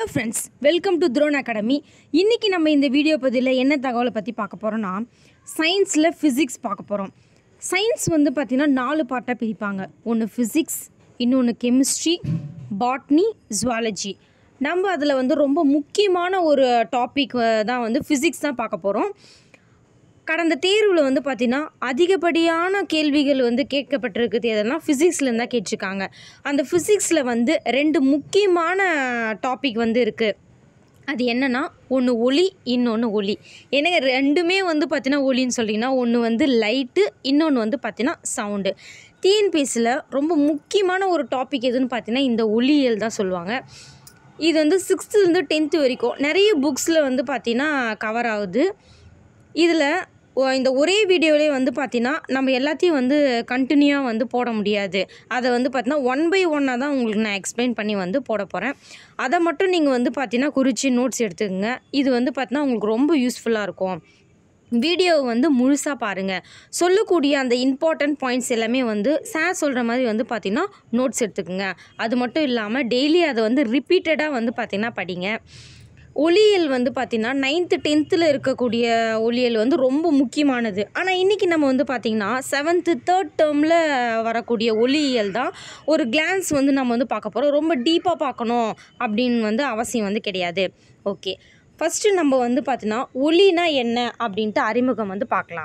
Friends welcome to throne academy இன்றைக்கி நம்ம இந்த வீடியோ பதிவில் என்ன தகவலை பற்றி பார்க்க போகிறோன்னா சயின்ஸில் ஃபிசிக்ஸ் பார்க்க போகிறோம் சயின்ஸ் வந்து பார்த்திங்கன்னா நாலு பார்ட்டாக பிரிப்பாங்க ஒன்று ஃபிசிக்ஸ் இன்னொன்று கெமிஸ்ட்ரி பாட்னி ஜுவாலஜி நம்ம அதில் வந்து ரொம்ப முக்கியமான ஒரு டாபிக் தான் வந்து ஃபிசிக்ஸ் தான் பார்க்க போகிறோம் கடந்த தேர்வில் வந்து பார்த்திங்கன்னா அதிகப்படியான கேள்விகள் வந்து கேட்கப்பட்டிருக்குது எதெல்லாம் ஃபிசிக்ஸ்லேருந்து தான் கேட்டிருக்காங்க அந்த ஃபிசிக்ஸில் வந்து ரெண்டு முக்கியமான டாபிக் வந்து இருக்குது அது என்னென்னா ஒன்று ஒளி இன்னொன்று ஒளி எனக்கு ரெண்டுமே வந்து பார்த்தீங்கன்னா ஒளின்னு சொல்லிங்கன்னா ஒன்று வந்து லைட்டு இன்னொன்று வந்து பார்த்தீங்கன்னா சவுண்டு டிஎன்பிஎஸ்சியில் ரொம்ப முக்கியமான ஒரு டாபிக் எதுன்னு பார்த்தீங்கன்னா இந்த ஒளியியல் தான் சொல்லுவாங்க இது வந்து சிக்ஸ்த்துலேருந்து டென்த்து வரைக்கும் நிறைய புக்ஸில் வந்து பார்த்தீங்கன்னா கவர் ஆகுது இதில் ஒ- இந்த ஒரே வீடியோவிலே வந்து பார்த்தீங்கன்னா நம்ம எல்லாத்தையும் வந்து கண்டினியூவாக வந்து போட முடியாது அதை வந்து பார்த்தீங்கன்னா ஒன் பை ஒன்னாக தான் உங்களுக்கு நான் எக்ஸ்பிளைன் பண்ணி வந்து போட போகிறேன் அதை மட்டும் நீங்கள் வந்து பார்த்தீங்கன்னா குறித்து நோட்ஸ் எடுத்துக்கங்க இது வந்து பார்த்தீங்கன்னா உங்களுக்கு ரொம்ப யூஸ்ஃபுல்லாக இருக்கும் வீடியோவை வந்து முழுசாக பாருங்கள் சொல்லக்கூடிய அந்த இம்பார்ட்டன்ட் பாயிண்ட்ஸ் எல்லாமே வந்து சார் சொல்கிற மாதிரி வந்து பார்த்திங்கன்னா நோட்ஸ் எடுத்துக்கோங்க அது மட்டும் இல்லாமல் டெய்லி அதை வந்து ரிப்பீட்டடாக வந்து பார்த்திங்கன்னா படிங்க ஒளியியல் வந்து பார்த்திங்கன்னா நைன்த்து டென்த்தில் இருக்கக்கூடிய ஒளியியல் வந்து ரொம்ப முக்கியமானது ஆனால் இன்றைக்கி நம்ம வந்து பார்த்திங்கன்னா செவன்த்து தேர்ட் டேர்மில் வரக்கூடிய ஒளியியல் தான் ஒரு கிளான்ஸ் வந்து நம்ம வந்து பார்க்க போகிறோம் ரொம்ப டீப்பாக பார்க்கணும் அப்படின்னு வந்து அவசியம் வந்து கிடையாது ஓகே ஃபஸ்ட்டு நம்ம வந்து பார்த்தீங்கன்னா ஒளினா என்ன அப்படின்ட்டு அறிமுகம் வந்து பார்க்கலாம்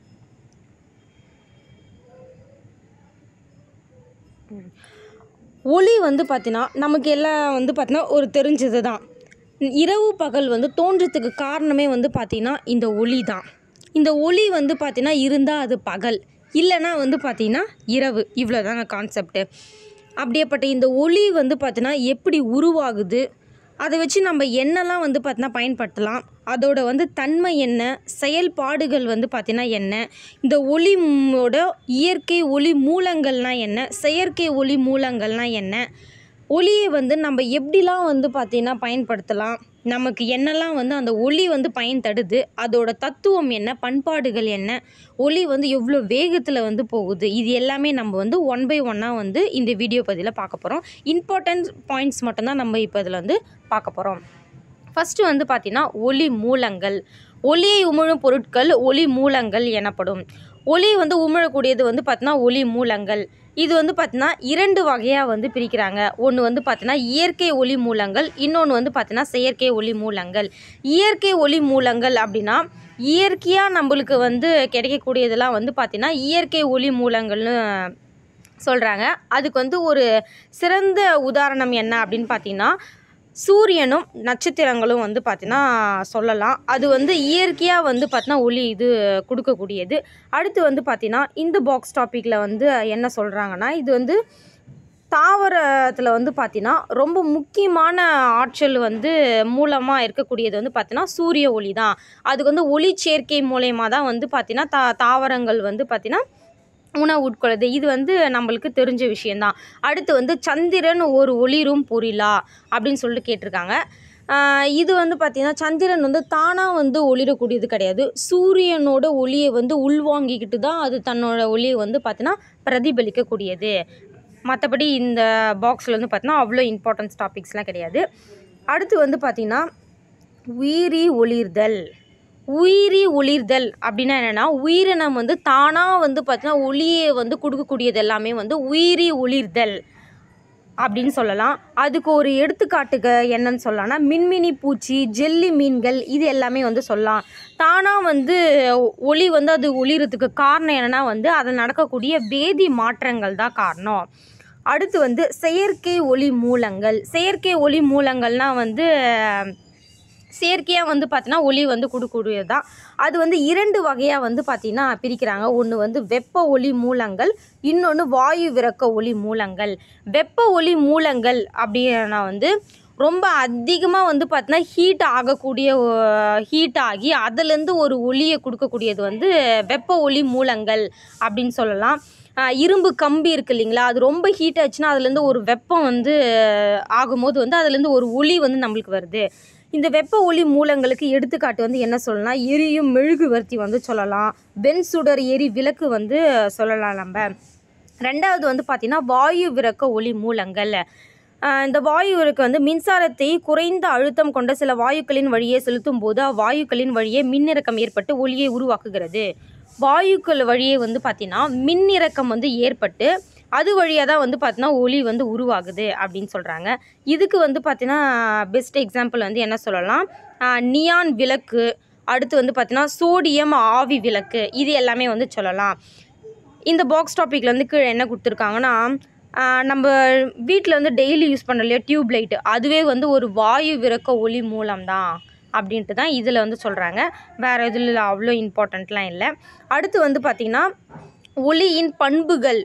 ம். ஒளி வந்து பார்த்தீங்கன்னா நமக்கு எல்லாம் வந்து பார்த்தீங்கன்னா ஒரு தெரிஞ்சது தான் இரவு பகல் வந்து தோன்றதுக்கு காரணமே வந்து பார்த்தீங்கன்னா இந்த ஒளி தான் இந்த ஒளி வந்து பார்த்தீங்கன்னா இருந்தால் அது பகல் இல்லைன்னா வந்து பார்த்தீங்கன்னா இரவு இவ்வளோதாங்க கான்செப்ட்டு அப்படியேப்பட்ட இந்த ஒளி வந்து பார்த்தீங்கன்னா எப்படி உருவாகுது அதை வச்சு நம்ம என்னெல்லாம் வந்து பார்த்தீங்கன்னா பயன்படுத்தலாம் அதோட வந்து தன்மை என்ன செயல்பாடுகள் வந்து பார்த்தீங்கன்னா என்ன இந்த ஒளி மோட இயற்கை ஒளி மூலங்கள்னால் என்ன செயற்கை ஒளி மூலங்கள்னால் என்ன ஒளியை வந்து நம்ம எப்படிலாம் வந்து பார்த்தீங்கன்னா பயன்படுத்தலாம் நமக்கு என்னெல்லாம் வந்து அந்த ஒளி வந்து பயன் தடுது அதோட தத்துவம் என்ன பண்பாடுகள் என்ன ஒளி வந்து எவ்வளோ வேகத்தில் வந்து போகுது இது எல்லாமே நம்ம வந்து ஒன் பை ஒன்னாக வந்து இந்த வீடியோ பதிவில் பார்க்க போகிறோம் இம்பார்ட்டன்ட் பாயிண்ட்ஸ் மட்டும்தான் நம்ம இப்போ இதில் வந்து பார்க்க போகிறோம் ஃபஸ்ட்டு வந்து பார்த்தீங்கன்னா ஒளி மூலங்கள் ஒளியை உமிழும் பொருட்கள் ஒளி மூலங்கள் எனப்படும் ஒளி வந்து உமிழக்கூடியது வந்து பார்த்தீங்கன்னா ஒளி மூலங்கள் இது வந்து பார்த்தீங்கன்னா இரண்டு வகையாக வந்து பிரிக்கிறாங்க ஒன்று வந்து பார்த்தீங்கன்னா இயற்கை ஒளி மூலங்கள் இன்னொன்று வந்து பார்த்தீங்கன்னா செயற்கை ஒளி மூலங்கள் இயற்கை ஒளி மூலங்கள் அப்படின்னா இயற்கையாக நம்மளுக்கு வந்து கிடைக்கக்கூடியதெல்லாம் வந்து பார்த்தீங்கன்னா இயற்கை ஒளி மூலங்கள்னு சொல்கிறாங்க அதுக்கு வந்து ஒரு சிறந்த உதாரணம் என்ன அப்படின்னு பார்த்தீங்கன்னா சூரியனும் நட்சத்திரங்களும் வந்து பார்த்தீங்கன்னா சொல்லலாம் அது வந்து இயற்கையாக வந்து பார்த்தீங்கன்னா ஒளி இது கொடுக்கக்கூடியது அடுத்து வந்து பார்த்தீங்கன்னா இந்த பாக்ஸ் டாப்பிக்கில் வந்து என்ன சொல்கிறாங்கன்னா இது வந்து தாவரத்தில் வந்து பார்த்தீங்கன்னா ரொம்ப முக்கியமான ஆற்றல் வந்து மூலமாக இருக்கக்கூடியது வந்து பார்த்தீங்கன்னா சூரிய ஒளி தான் அதுக்கு வந்து ஒளி சேர்க்கை மூலயமா தான் வந்து பார்த்தீங்கன்னா தா தாவரங்கள் வந்து பார்த்தீங்கன்னா உணவு உட்கொள்ளுது இது வந்து நம்மளுக்கு தெரிஞ்ச விஷயந்தான் அடுத்து வந்து சந்திரன் ஒரு ஒளிரும் பொறிலா அப்படின்னு சொல்லிட்டு கேட்டிருக்காங்க ஆஹ் இது வந்து பார்த்திங்கன்னா சந்திரன் வந்து தானாக வந்து ஒளிரக்கூடியது கிடையாது சூரியனோட ஒளியை வந்து உள்வாங்கிக்கிட்டு தான் அது தன்னோட ஒளியை வந்து பார்த்தீங்கன்னா பிரதிபலிக்கக்கூடியது மற்றபடி இந்த பாக்ஸில் வந்து பார்த்தீங்கன்னா அவ்வளோ இம்பார்ட்டன்ஸ் டாபிக்ஸ்லாம் கிடையாது அடுத்து வந்து பார்த்திங்கன்னா உயிரி ஒளிர்தல் உயிரி ஒளிர்தல் அப்படின்னா என்னென்னா உயிரினம் வந்து தானாக வந்து பார்த்தீங்கன்னா ஒளியை வந்து கொடுக்கக்கூடியது எல்லாமே வந்து உயிரி ஒளிர்தல் அப்படின்னு சொல்லலாம் அதுக்கு ஒரு எடுத்துக்காட்டுக்கு என்னன்னு சொல்லலாம்னா மின்மினி பூச்சி ஜெல்லி மீன்கள் இது எல்லாமே வந்து சொல்லலாம் தானாக வந்து ஒளி வந்து அது ஒளிரத்துக்கு காரணம் என்னென்னா வந்து அதில் நடக்கக்கூடிய வேதி மாற்றங்கள் தான் காரணம் அடுத்து வந்து செயற்கை ஒளி மூலங்கள் செயற்கை ஒளி மூலங்கள்னால் வந்து செயற்கையாக வந்து பார்த்தீங்கன்னா ஒளி வந்து கொடுக்கக்கூடியது தான் அது வந்து இரண்டு வகையாக வந்து பார்த்திங்கன்னா பிரிக்கிறாங்க ஒன்று வந்து வெப்ப ஒளி மூலங்கள் இன்னொன்று வாயு விறக்க ஒளி மூலங்கள் வெப்ப ஒளி மூலங்கள் அப்படின்னா வந்து ரொம்ப அதிகமாக வந்து பார்த்தீங்கன்னா ஹீட் ஆகக்கூடிய ஹீட் ஆகி அதுலேருந்து ஒரு ஒளியை கொடுக்கக்கூடியது வந்து வெப்ப ஒளி மூலங்கள் அப்படின்னு சொல்லலாம் ஆஹ் இரும்பு கம்பி இருக்கு இல்லைங்களா அது ரொம்ப ஹீட் ஆச்சுன்னா அதுலேருந்து ஒரு வெப்பம் வந்து ஆகும்போது வந்து அதுலேருந்து ஒரு ஒளி வந்து நம்மளுக்கு வருது இந்த வெப்ப ஒளி மூலங்களுக்கு எடுத்துக்காட்டு வந்து என்ன சொல்லலாம் எரியும் மெழுகுவர்த்தி வந்து சொல்லலாம் வெண் சுடர் எரி விளக்கு வந்து சொல்லலாம் நம்ம ரெண்டாவது வந்து பார்த்திங்கன்னா வாயு விறக்க ஒளி மூலங்கள் ஆஹ் இந்த வாயுவிற்கு வந்து மின்சாரத்தை குறைந்த அழுத்தம் கொண்ட சில வாயுக்களின் வழியே செலுத்தும் போது அவ்வாயுக்களின் வழியே மின்னிறக்கம் ஏற்பட்டு ஒளியை உருவாக்குகிறது வாயுக்கள் வழியே வந்து பார்த்தீங்கன்னா மின்னிறக்கம் வந்து ஏற்பட்டு அது வழியாக தான் வந்து பார்த்தீங்கன்னா ஒளி வந்து உருவாகுது அப்படின்னு சொல்கிறாங்க இதுக்கு வந்து பார்த்தீங்கன்னா பெஸ்ட் எக்ஸாம்பிள் வந்து என்ன சொல்லலாம் நியான் விளக்கு அடுத்து வந்து பார்த்தீங்கன்னா சோடியம் ஆவி விளக்கு இது எல்லாமே வந்து சொல்லலாம் இந்த பாக்ஸ் டாப்பிக்கில் வந்து கீழே என்ன கொடுத்துருக்காங்கன்னா ஆஹ் நம்ம வீட்டில் வந்து டெய்லி யூஸ் பண்ணுற இல்லையா டியூப் லைட்டு அதுவே வந்து ஒரு வாயு விறக்க ஒளி மூலம்தான் அப்படின்ட்டு தான் இதில் வந்து சொல்கிறாங்க வேறு இதில் அவ்வளோ இம்பார்ட்டண்ட்லாம் இல்லை அடுத்து வந்து பார்த்திங்கன்னா ஒளியின் பண்புகள்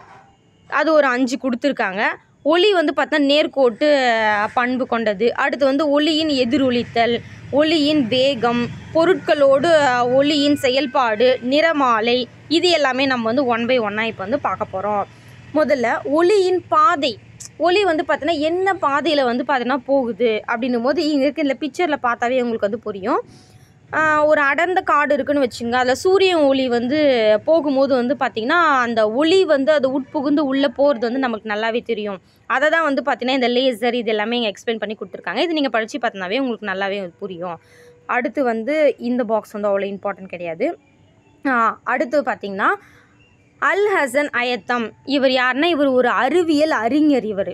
அது ஒரு அஞ்சு கொடுத்துருக்காங்க ஒளி வந்து பார்த்தா நேர்கோட்டு அஹ், பண்பு கொண்டது அடுத்து வந்து ஒளியின் எதிரொலித்தல் ஒளியின் வேகம் பொருட்களோடு அஹ், ஒளியின் செயல்பாடு நிறமாலை இது எல்லாமே நம்ம வந்து ஒன் பை ஒன்னாக இப்போ வந்து பார்க்க போகிறோம் முதல்ல ஒளியின் பாதை ஒளி வந்து பார்த்தீங்கன்னா என்ன பாதையில் வந்து பார்த்தீங்கன்னா போகுது அப்படின்னும் போது இங்கே இருக்க இந்த பிக்சரில் பார்த்தாவே உங்களுக்கு வந்து புரியும் ஆஹ் ஒரு அடர்ந்த காடு இருக்குன்னு வச்சுங்க அதில் சூரியன் ஒளி வந்து போகும்போது வந்து பார்த்திங்கன்னா அந்த ஒளி வந்து அது உட்புகுந்து உள்ளே போகிறது வந்து நமக்கு நல்லாவே தெரியும் அதை தான் வந்து பார்த்திங்கன்னா இந்த லேசர் இது எல்லாமே இங்கே எக்ஸ்பிளைன் பண்ணி கொடுத்துருக்காங்க இது நீங்கள் படித்து பார்த்தனாவே உங்களுக்கு நல்லாவே புரியும் அடுத்து வந்து இந்த பாக்ஸ் வந்து அவ்வளோ இம்பார்ட்டன்ட் கிடையாது ஆஹ் அடுத்து பார்த்திங்கன்னா அல் ஹசன் அயத்தம் இவர் யாருன்னா இவர் ஒரு அறிவியல் அறிஞர் இவர்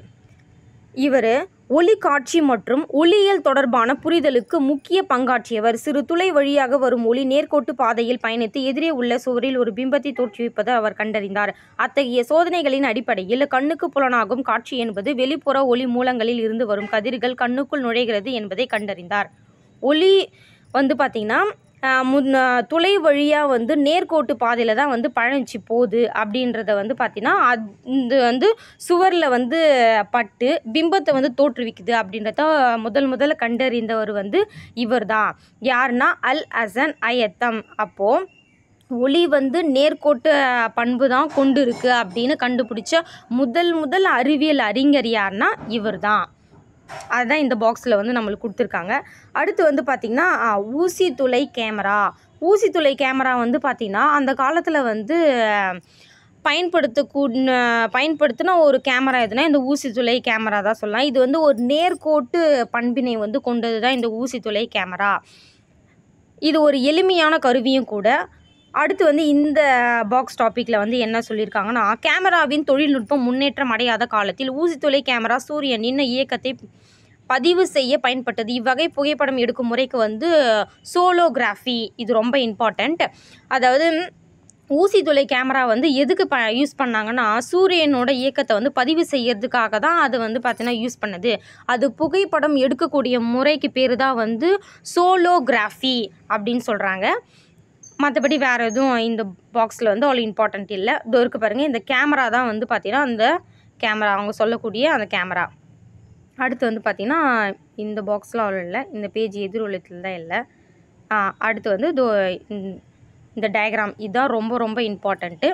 இவர் ஒளி காட்சி மற்றும் ஒளியியல் தொடர்பான புரிதலுக்கு முக்கிய பங்காற்றியவர் சிறு துளை வழியாக வரும் ஒளி நேர்கோட்டு பாதையில் பயணித்து எதிரே உள்ள சுவரில் ஒரு பிம்பத்தை தோற்றுவிப்பதை அவர் கண்டறிந்தார் அத்தகைய சோதனைகளின் அடிப்படையில் கண்ணுக்கு புலனாகும் காட்சி என்பது வெளிப்புற ஒளி மூலங்களில் இருந்து வரும் கதிர்கள் கண்ணுக்குள் நுழைகிறது என்பதை கண்டறிந்தார் ஒளி வந்து பார்த்திங்கன்னா ஆஹ் முன் ஆஹ் துளை வழியாக வந்து நேர்கோட்டு பாதையில் தான் வந்து பயணிச்சு போகுது அப்படின்றத வந்து பார்த்திங்கன்னா அது வந்து சுவரில் வந்து பட்டு பிம்பத்தை வந்து தோற்றுவிக்குது அப்படின்றத முதல் முதல்ல கண்டறிந்தவர் வந்து இவர் தான் யாருன்னா அல் அசன் அயத்தம் அப்போது ஒளி வந்து நேர்கோட்டு அஹ், பண்பு தான் கொண்டு இருக்கு அப்படின்னு கண்டுபிடிச்ச முதல் முதல் அறிவியல் அறிஞர் யாருன்னா இவர் தான் அதுதான் இந்த பாக்ஸில் வந்து நம்மளுக்கு கொடுத்துருக்காங்க அடுத்து வந்து பார்த்திங்கன்னா அஹ், ஊசி துளை கேமரா ஊசி துளை கேமரா வந்து பார்த்திங்கன்னா அந்த காலத்தில் வந்து அஹ், பயன்படுத்தக்கூட பயன்படுத்தின ஒரு கேமரா எதுனா இந்த ஊசி துளை கேமரா தான் சொல்லலாம் இது வந்து ஒரு நேர்கோட்டு பண்பினை வந்து கொண்டது தான் இந்த ஊசி துளை கேமரா இது ஒரு எளிமையான கருவியும் கூட அடுத்து வந்து இந்த பாக்ஸ் டாப்பிக்கில் வந்து என்ன சொல்லியிருக்காங்கன்னா கேமராவின் தொழில்நுட்பம் முன்னேற்றம் அடையாத காலத்தில் ஊசித்துளை கேமரா சூரியனின் இயக்கத்தை பதிவு செய்ய பயன்பட்டது இவ்வகை புகைப்படம் எடுக்கும் முறைக்கு வந்து சோலோகிராஃபி இது ரொம்ப இம்பார்ட்டண்ட் அதாவது ஊசி துளை கேமரா வந்து எதுக்கு ப யூஸ் பண்ணாங்கன்னா சூரியனோட இயக்கத்தை வந்து பதிவு செய்யறதுக்காக தான் அது வந்து பார்த்தீங்கன்னா யூஸ் பண்ணது அது புகைப்படம் எடுக்கக்கூடிய முறைக்கு பேர் தான் வந்து சோலோகிராஃபி அப்படின்னு சொல்கிறாங்க மற்றபடி வேறு எதுவும் இந்த பாக்ஸில் வந்து அவ்வளோ இம்பார்ட்டண்ட் இல்லை இதோ இருக்கு பாருங்கள் இந்த கேமரா தான் வந்து பார்த்தீங்கன்னா அந்த கேமரா அவங்க சொல்லக்கூடிய அந்த கேமரா அடுத்து வந்து பார்த்திங்கன்னா இந்த பாக்ஸில் அவ்வளோ இல்லை இந்த பேஜ் எதிரொலித்தில் தான் இல்லை ஆ, அடுத்து வந்து இதோ இந்த- இந்த டயக்ராம் இதுதான் ரொம்ப ரொம்ப இம்பார்ட்டண்ட்டு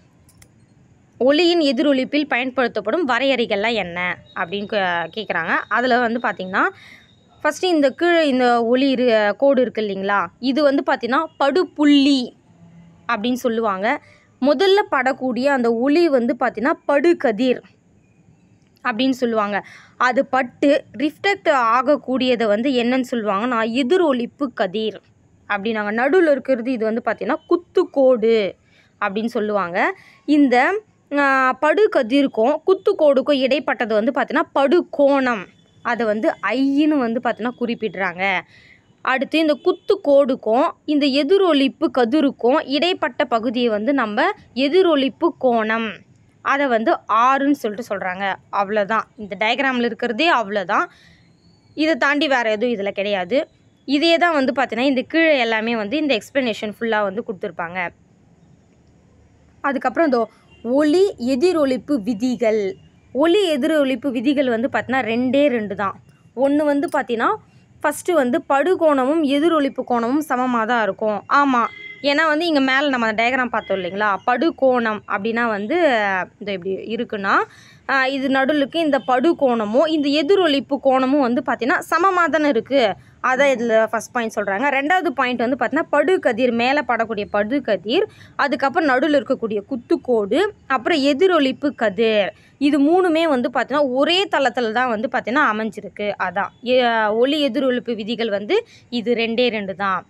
ஒளியின் எதிரொலிப்பில் பயன்படுத்தப்படும் வரையறைகள்லாம் என்ன அப்படின்னு கே- கேட்குறாங்க அதில் வந்து பார்த்திங்கன்னா ஃபஸ்ட்டு இந்த கீழே இந்த ஒளி இரு கோடு இருக்கு இல்லைங்களா இது வந்து பார்த்திங்கன்னா படுபுள்ளி அப்படின்னு சொல்லுவாங்க முதல்ல படக்கூடிய அந்த ஒளி வந்து பார்த்திங்கன்னா படுகதிர் அப்படின்னு சொல்லுவாங்க அது பட்டு ரிஃப்ளெக்ட் ஆகக்கூடியதை வந்து என்னன்னு சொல்லுவாங்கன்னா எதிரொலிப்பு கதிர் அப்படின்னாங்க நடுவில் இருக்கிறது இது வந்து பார்த்திங்கன்னா குத்துக்கோடு அப்படின்னு சொல்லுவாங்க இந்த ஆஹ், படுகதிருக்கும் குத்துக்கோடுக்கும் இடைப்பட்டது வந்து பார்த்திங்கன்னா படுகோணம் அதை வந்து ஐன்னு வந்து பார்த்திங்கன்னா குறிப்பிடுறாங்க அடுத்து இந்த குத்து கோடுக்கும் இந்த எதிரொலிப்பு கதிருக்கும் இடைப்பட்ட பகுதியை வந்து நம்ம எதிரொலிப்பு கோணம் அதை வந்து ஆறுன்னு சொல்லிட்டு சொல்கிறாங்க அவ்வளோதான் இந்த டயக்ராமில் இருக்கிறதே அவ்வளோதான் இதை தாண்டி வேறு எதுவும் இதில் கிடையாது இதே தான் வந்து பார்த்தீங்கன்னா இந்த கீழே எல்லாமே வந்து இந்த எக்ஸ்ப்ளனேஷன் ஃபுல்லாக வந்து கொடுத்துருப்பாங்க அதுக்கப்புறம் இந்த ஒளி எதிரொலிப்பு விதிகள் ஒளி எதிரொலிப்பு விதிகள் வந்து பார்த்தீங்கன்னா ரெண்டே ரெண்டு தான் ஒன்று வந்து பார்த்தீங்கன்னா ஃபஸ்ட்டு வந்து படுகோணமும் எதிரொலிப்பு கோணமும் சமமாக தான் இருக்கும் ஆமாம் ஏன்னா வந்து இங்கே மேலே நம்ம டயக்ராம் பார்த்தோம் இல்லைங்களா படுகோணம் அப்படின்னா வந்து இந்த இப்படி இருக்குன்னா ஆஹ் இது நடுலுக்கு இந்த படுகோணமும் இந்த எதிரொலிப்பு கோணமும் வந்து பார்த்தீங்கன்னா சமமாக தானே இருக்குது அதான் இதில் ஃபஸ்ட் பாயிண்ட் சொல்கிறாங்க ரெண்டாவது பாயிண்ட் வந்து பார்த்தீங்கன்னா படுகதிர் மேலே படக்கூடிய படுகதிர் அதுக்கப்புறம் நடுவில் இருக்கக்கூடிய குத்துக்கோடு அப்புறம் எதிரொலிப்பு கதிர் இது மூணுமே வந்து பார்த்தீங்கன்னா ஒரே தளத்தில் தான் வந்து பார்த்தீங்கன்னா அமைஞ்சிருக்கு அதான் எ- ஒளி எதிரொலிப்பு விதிகள் வந்து இது ரெண்டே ரெண்டு தான்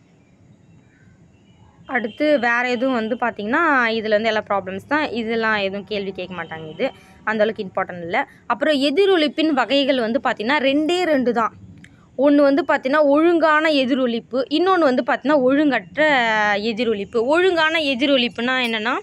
அடுத்து வேறு எதுவும் வந்து பார்த்திங்கன்னா இதில் வந்து எல்லா ப்ராப்ளம்ஸ் தான் இதெல்லாம் எதுவும் கேள்வி கேட்க மாட்டாங்க இது அந்த அளவுக்கு இம்பார்ட்டன்ட் இல்லை அப்புறம் எதிரொலிப்பின் வகைகள் வந்து பார்த்திங்கன்னா ரெண்டே ரெண்டு தான் ஒன்று வந்து பார்த்திங்கன்னா ஒழுங்கான எதிரொலிப்பு இன்னொன்று வந்து பார்த்திங்கன்னா ஒழுங்கற்ற எதிரொலிப்பு ஒழுங்கான எதிரொலிப்புனா என்னென்னா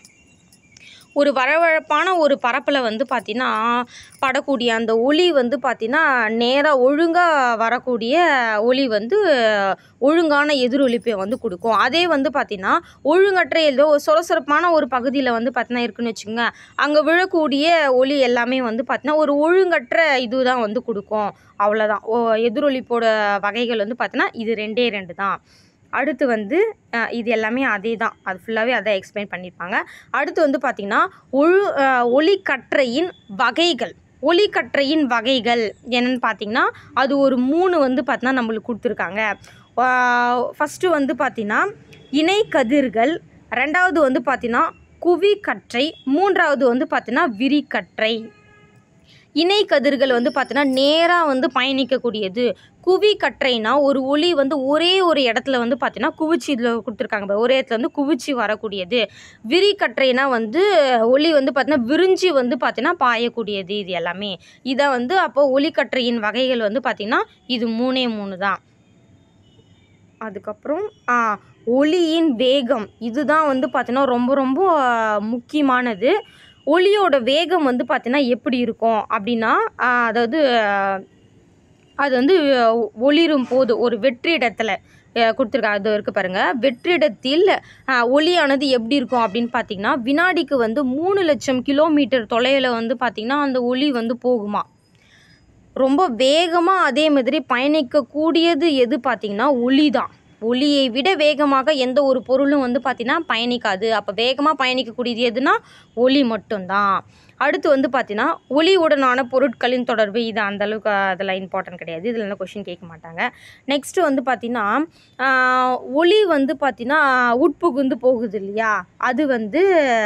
ஒரு வழவழப்பான ஒரு பரப்பில் வந்து பார்த்திங்கன்னா படக்கூடிய அந்த ஒளி வந்து பார்த்திங்கன்னா நேராக ஒழுங்காக வரக்கூடிய ஒளி வந்து ஒழுங்கான எதிரொலிப்பை வந்து கொடுக்கும் அதே வந்து பார்த்திங்கன்னா ஒழுங்கற்ற ஏதோ ஒரு சொரசொரப்பான ஒரு பகுதியில் வந்து பார்த்திங்கன்னா இருக்குன்னு வச்சுக்கோங்க அங்கே விழக்கூடிய ஒளி எல்லாமே வந்து பார்த்திங்கன்னா ஒரு ஒழுங்கற்ற இது தான் வந்து கொடுக்கும் அவ்வளோதான் ஓ எதிரொலிப்போட வகைகள் வந்து பார்த்திங்கன்னா இது ரெண்டே ரெண்டு தான் அடுத்து வந்து அஹ், இது எல்லாமே அதே தான் அது ஃபுல்லாகவே அதை எக்ஸ்பிளைன் பண்ணியிருப்பாங்க அடுத்து வந்து பார்த்திங்கன்னா ஒழு அஹ், ஒளிக்கற்றையின் வகைகள் ஒளிக்கற்றையின் வகைகள் என்னன்னு பார்த்தீங்கன்னா அது ஒரு மூணு வந்து பார்த்தீங்கன்னா நம்மளுக்கு கொடுத்துருக்காங்க ஃபஸ்ட்டு வந்து பார்த்தீங்கன்னா இணை கதிர்கள் ரெண்டாவது வந்து பார்த்தீங்கன்னா குவிக்கற்றை மூன்றாவது வந்து பார்த்தீங்கன்னா விரிக்கற்றை இணை கதிர்கள் வந்து பார்த்தீங்கன்னா நேராக வந்து பயணிக்கக்கூடியது குவி கற்றைனா ஒரு ஒளி வந்து ஒரே ஒரு இடத்துல வந்து பார்த்தீங்கன்னா குவிச்சு இதில் கொடுத்துருக்காங்க பாரு. ஒரே இடத்துல வந்து குவிச்சு வரக்கூடியது விரி கற்றைனா வந்து ஒளி வந்து பார்த்தீங்கன்னா விரிஞ்சு வந்து பார்த்தீங்கன்னா பாயக்கூடியது இது எல்லாமே இதை வந்து அப்போ ஒளிக்கற்றையின் வகைகள் வந்து பார்த்திங்கன்னா இது மூணே மூணு தான் அதுக்கப்புறம் ஆ, ஒளியின் வேகம் இதுதான் வந்து பார்த்தீங்கன்னா ரொம்ப ரொம்ப ஆ, முக்கியமானது ஒளியோட வேகம் வந்து பார்த்தீங்கன்னா எப்படி இருக்கும் அப்படின்னா ஆ, அதாவது ஆ, அது வந்து ஆ, ஒளிரும் போது ஒரு வெற்றிடத்தில் கொடுத்துருக்காங்க அது இருக்கு பாருங்க வெற்றிடத்தில் ஆ, ஒளியானது எப்படி இருக்கும் அப்படின்னு பார்த்தீங்கன்னா வினாடிக்கு வந்து மூணு லட்சம் கிலோமீட்டர் தொலைவில் வந்து பார்த்தீங்கன்னா அந்த ஒளி வந்து போகுமா ரொம்ப வேகமாக அதே மாதிரி பயணிக்கக்கூடியது எது பார்த்தீங்கன்னா ஒளி தான் ஒளியை விட வேகமாக எந்த ஒரு பொருளும் வந்து பார்த்தீங்கன்னா பயணிக்காது அப்போ வேகமாக பயணிக்கக்கூடியது எதுனா ஒளி மட்டும்தான் அடுத்து வந்து பார்த்தீங்கன்னா ஒளியுடனான பொருட்களின் தொடர்பு இது அந்த அளவுக்கு அதெல்லாம் இம்பார்ட்டன்ட் கிடையாது இதில் எல்லாம் கொஷின் கேட்க மாட்டாங்க நெக்ஸ்ட்டு வந்து பார்த்தீங்கன்னா ஆஹ், ஒளி வந்து பார்த்தீங்கன்னா உட்புகுந்து போகுது இல்லையா அது வந்து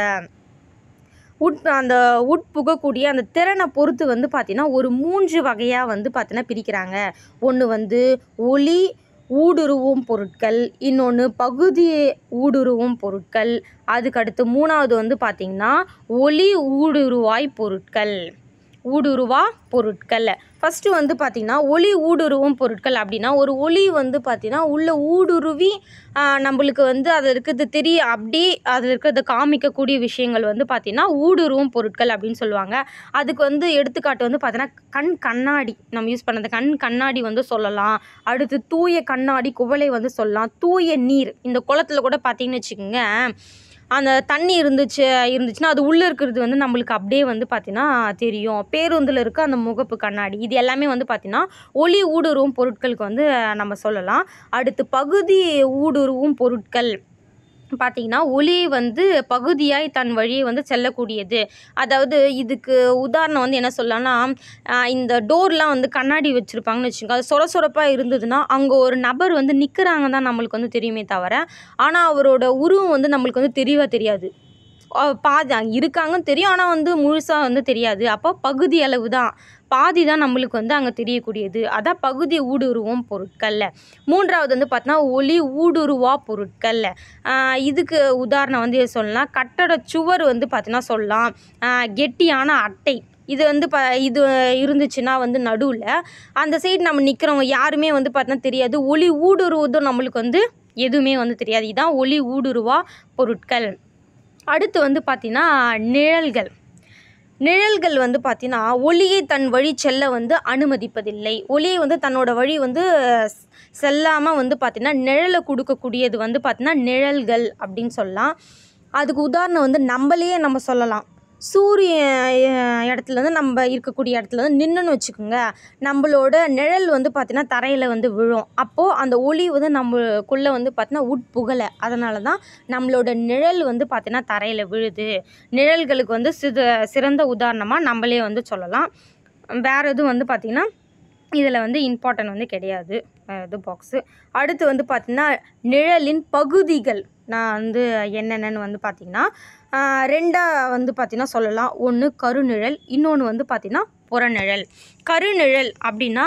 உட் அந்த உட்புகக்கூடிய அந்த திறனை பொறுத்து வந்து பார்த்தீங்கன்னா ஒரு மூன்று வகையாக வந்து பார்த்தீங்கன்னா பிரிக்கிறாங்க ஒன்று வந்து ஒளி ஊடுருவும் பொருட்கள் இன்னொன்று பகுதி ஊடுருவும் பொருட்கள் அதுக்கடுத்து மூணாவது வந்து பார்த்திங்கன்னா ஒளி ஊடுருவாய் பொருட்கள் ஊடுருவா பொருட்கள் ஃபஸ்ட்டு வந்து பார்த்திங்கன்னா ஒளி ஊடுருவும் பொருட்கள் அப்படின்னா ஒரு ஒளி வந்து பார்த்திங்கன்னா உள்ள ஊடுருவி ஆஹ், நம்மளுக்கு வந்து அதில் இருக்கிறது தெரிய அப்படியே அதில் இருக்கிறத காமிக்கக்கூடிய விஷயங்கள் வந்து பார்த்திங்கன்னா ஊடுருவும் பொருட்கள் அப்படின்னு சொல்லுவாங்க அதுக்கு வந்து எடுத்துக்காட்டு வந்து பார்த்தீங்கன்னா கண் கண்ணாடி நம்ம யூஸ் பண்ணது கண் கண்ணாடி வந்து சொல்லலாம் அடுத்து தூய கண்ணாடி குவளை வந்து சொல்லலாம் தூய நீர் இந்த குளத்துல கூட பார்த்தீங்கன்னு வச்சுக்கோங்க அந்த தண்ணி இருந்துச்சு இருந்துச்சுன்னா அது உள்ளே இருக்கிறது வந்து நம்மளுக்கு அப்படியே வந்து பார்த்தீங்கன்னா தெரியும் பேருந்தில் இருக்க அந்த முகப்பு கண்ணாடி இது எல்லாமே வந்து பார்த்தீங்கன்னா ஒளி ஊடுருவும் பொருட்களுக்கு வந்து நம்ம சொல்லலாம் அடுத்து பகுதி ஊடுருவும் பொருட்கள் பார்த்தீங்கன்னா ஒளி வந்து பகுதியாய் தன் வழியை வந்து செல்லக்கூடியது அதாவது இதுக்கு உதாரணம் வந்து என்ன சொல்லலாம்னா ஆஹ் இந்த டோர்லாம் வந்து கண்ணாடி வச்சுருப்பாங்கன்னு வச்சுக்கோங்க அது சொர சொரப்பாக இருந்ததுன்னா அங்கே ஒரு நபர் வந்து நிற்கிறாங்க தான் நம்மளுக்கு வந்து தெரியுமே தவிர ஆனால் அவரோட உருவம் வந்து நம்மளுக்கு வந்து தெரியவா தெரியாது அஹ் பாதி அங்க இருக்காங்கன்னு தெரியும் ஆனால் வந்து முழுசாக வந்து தெரியாது அப்போ பகுதி அளவு தான் பாதி தான் நம்மளுக்கு வந்து அங்கே தெரியக்கூடியது அதான் பகுதி ஊடுருவும் பொருட்கள்ல மூன்றாவது வந்து பார்த்தோன்னா ஒளி ஊடுருவா பொருட்கள் ஆஹ் இதுக்கு உதாரணம் வந்து எது சொல்லலாம் கட்டட சுவர் வந்து பார்த்தீங்கன்னா சொல்லலாம் ஆஹ் கெட்டியான அட்டை இது வந்து ப இது இருந்துச்சுன்னா வந்து நடுவில் அந்த சைடு நம்ம நிற்கிறவங்க யாருமே வந்து பார்த்தோன்னா தெரியாது ஒளி ஊடுருவதும் நம்மளுக்கு வந்து எதுவுமே வந்து தெரியாது இதான் ஒளி ஊடுருவா பொருட்கள் அடுத்து வந்து பார்த்திங்கன்னா நிழல்கள் நிழல்கள் வந்து பார்த்தீங்கன்னா ஒளியை தன் வழி செல்ல வந்து அனுமதிப்பதில்லை ஒளியை வந்து தன்னோட வழி வந்து செல்லாமல் வந்து பார்த்தீங்கன்னா நிழலை கொடுக்கக்கூடியது வந்து பார்த்தீங்கன்னா நிழல்கள் அப்படின்னு சொல்லலாம் அதுக்கு உதாரணம் வந்து நம்மளையே நம்ம சொல்லலாம் சூரிய அஹ், இடத்துல வந்து நம்ம இருக்கக்கூடிய இடத்துல வந்து நின்றுன்னு வச்சுக்கோங்க நம்மளோட நிழல் வந்து பார்த்திங்கன்னா தரையில் வந்து விழும் அப்போது அந்த ஒளி வந்து நம்மக்குள்ளே வந்து பார்த்திங்கன்னா உட்புகலை அதனால தான் நம்மளோட நிழல் வந்து பார்த்திங்கன்னா தரையில் விழுது நிழல்களுக்கு வந்து சித சிறந்த உதாரணமாக நம்மளே வந்து சொல்லலாம் வேறு எதுவும் வந்து பார்த்திங்கன்னா இதில் வந்து இம்பார்ட்டன்ட் வந்து கிடையாது அஹ் இது பாக்ஸு அடுத்து வந்து பார்த்திங்கன்னா நிழலின் பகுதிகள் நான் வந்து என்னென்னன்னு வந்து பார்த்திங்கன்னா ஆஹ் ரெண்டாக வந்து பார்த்திங்கன்னா சொல்லலாம் ஒன்று கருநிழல் இன்னொன்று வந்து பார்த்திங்கன்னா புறநிழல் கருநிழல் அப்படின்னா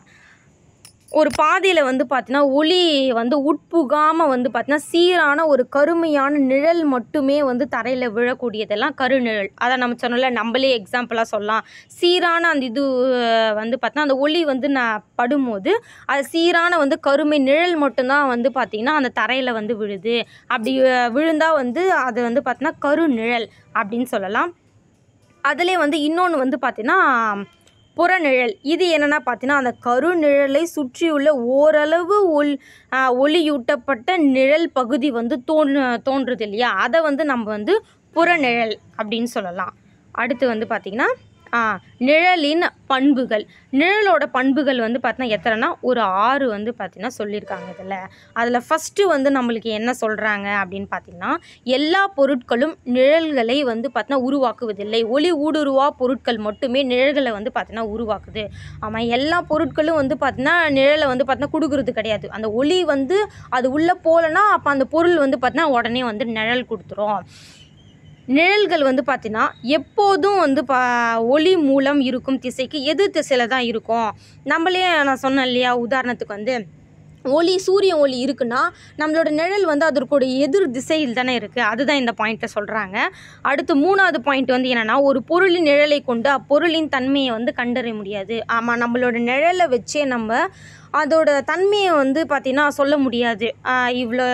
ஒரு பாதையில் வந்து பார்த்தீங்கன்னா ஒளி வந்து உட்புகாமல் வந்து பார்த்தீங்கன்னா சீரான ஒரு கருமையான நிழல் மட்டுமே வந்து தரையில் விழக்கூடியதெல்லாம் கருநிழல் அதை நம்ம சொன்னோம்ல நம்மளே எக்ஸாம்பிளாக சொல்லலாம் சீரான அந்த இது அஹ், வந்து பார்த்தீங்கன்னா அந்த ஒளி வந்து நான் படும்போது அது சீரான வந்து கருமை நிழல் மட்டும்தான் வந்து பார்த்திங்கன்னா அந்த தரையில் வந்து விழுது அப்படி அஹ், விழுந்தா வந்து அது வந்து பார்த்தீங்கன்னா கருநிழல் அப்படின்னு சொல்லலாம் அதிலே வந்து இன்னொன்று வந்து பார்த்தீங்கன்னா புறநிழல் இது என்னென்னா பார்த்தீங்கன்னா அந்த கருநிழலை சுற்றியுள்ள ஓரளவு ஒல் ஆ, ஒளியூட்டப்பட்ட நிழல் பகுதி வந்து தோன் தோன்றுது இல்லையா அதை வந்து நம்ம வந்து புறநிழல் அப்படின்னு சொல்லலாம் அடுத்து வந்து பார்த்திங்கன்னா ஆ, நிழலின் பண்புகள் நிழலோட பண்புகள் வந்து பார்த்தீங்கன்னா எத்தனைனா ஒரு ஆறு வந்து பார்த்தீங்கன்னா சொல்லியிருக்காங்க இதில் அதில் ஃபஸ்ட்டு வந்து நம்மளுக்கு என்ன சொல்கிறாங்க அப்படின்னு பார்த்தீங்கன்னா எல்லா பொருட்களும் நிழல்களை வந்து பார்த்தீங்கன்னா உருவாக்குவதில்லை ஒளி ஊடுருவா பொருட்கள் மட்டுமே நிழல்களை வந்து பார்த்தீங்கன்னா உருவாக்குது ஆமாம் எல்லா பொருட்களும் வந்து பார்த்தீங்கன்னா நிழலை வந்து பார்த்தீங்கன்னா கொடுக்கறது கிடையாது அந்த ஒளி வந்து அது உள்ளே போகலன்னா அப்போ அந்த பொருள் வந்து பார்த்தீங்கன்னா உடனே வந்து நிழல் கொடுத்துரும் நிழல்கள் வந்து பார்த்தீங்கன்னா எப்போதும் வந்து பா ஒளி மூலம் இருக்கும் திசைக்கு எதிர் திசையில் தான் இருக்கும் நம்மளே நான் சொன்னேன் இல்லையா உதாரணத்துக்கு வந்து ஒளி சூரிய ஒளி இருக்குன்னா நம்மளோட நிழல் வந்து அதற்குடைய எதிர் திசையில் தானே இருக்குது அதுதான் இந்த பாயிண்ட்டை சொல்கிறாங்க அடுத்து மூணாவது பாயிண்ட் வந்து என்னென்னா ஒரு பொருளின் நிழலை கொண்டு அப்பொருளின் தன்மையை வந்து கண்டறிய முடியாது ஆமாம் நம்மளோட நிழலை வச்சே நம்ம அதோட தன்மையை வந்து பார்த்திங்கன்னா சொல்ல முடியாது ஆஹ் இவ்வளோ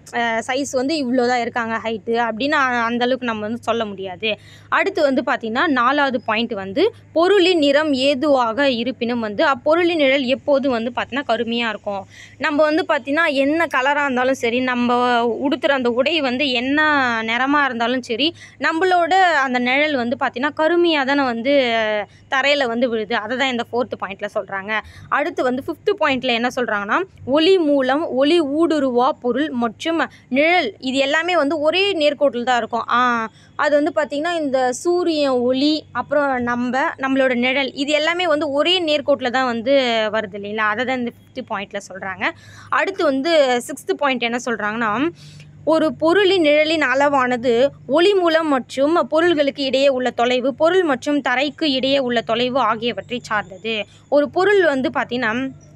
சைஸ் வந்து இவ்வளோ தான் இருக்காங்க ஹைட்டு அப்படின்னு அ- அந்த அளவுக்கு நம்ம வந்து சொல்ல முடியாது அடுத்து வந்து பார்த்திங்கன்னா நாலாவது பாயிண்ட் வந்து பொருளின் நிறம் ஏதுவாக இருப்பினும் வந்து அப்பொருளின் நிழல் எப்போதும் வந்து பார்த்திங்கன்னா கருமையாக இருக்கும் நம்ம வந்து பார்த்திங்கன்னா என்ன கலராக இருந்தாலும் சரி நம்ம உடுத்துகிற அந்த உடை வந்து என்ன நிறமாக இருந்தாலும் சரி நம்மளோட அந்த நிழல் வந்து பார்த்திங்கன்னா கருமையாக தானே வந்து தரையில் வந்து விழுது அதை தான் இந்த ஃபோர்த்து பாயிண்டில் சொல்கிறாங்க அடுத்து வந்து ஃபிஃப்த்து பாயிண்டில் என்ன சொல்கிறாங்கன்னா ஒளி மூலம் ஒளி ஊடுருவா பொருள் மற்றும் நிழல் இது எல்லாமே வந்து ஒரே நேர்கோட்டில் தான் இருக்கும் ஆ, அது வந்து பார்த்திங்கன்னா இந்த சூரிய ஒளி அப்புறம் நம்ம நம்மளோட நிழல் இது எல்லாமே வந்து ஒரே நேர்கோட்டில் தான் வந்து வருது இல்லைங்களா அதை தான் இந்த ஃபிஃப்த்து பாயிண்டில் சொல்கிறாங்க அடுத்து வந்து சிக்ஸ்த்து பாயிண்ட் என்ன சொல்கிறாங்கன்னா ஒரு பொருளின் நிழலின் அளவானது ஒளி மூலம் மற்றும் பொருள்களுக்கு இடையே உள்ள தொலைவு பொருள் மற்றும் தரைக்கு இடையே உள்ள தொலைவு ஆகியவற்றை சார்ந்தது ஒரு பொருள் வந்து பார்த்திங்கன்னா